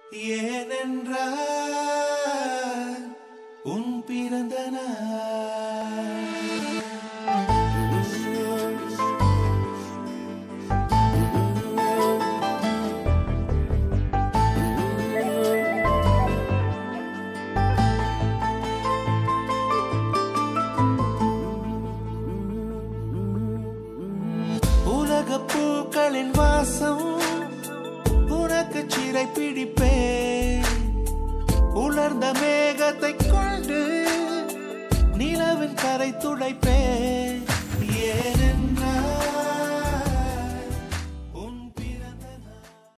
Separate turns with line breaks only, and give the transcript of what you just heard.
ஏனென்றால் உன் பிறந்த நாள் உலக பூக்களின் வாசம் உனக்கு சிறை பிடிப்பேன் உலர்ந்த மேகத்தை கொண்டு நிலவின் கரை துடைப்பேன்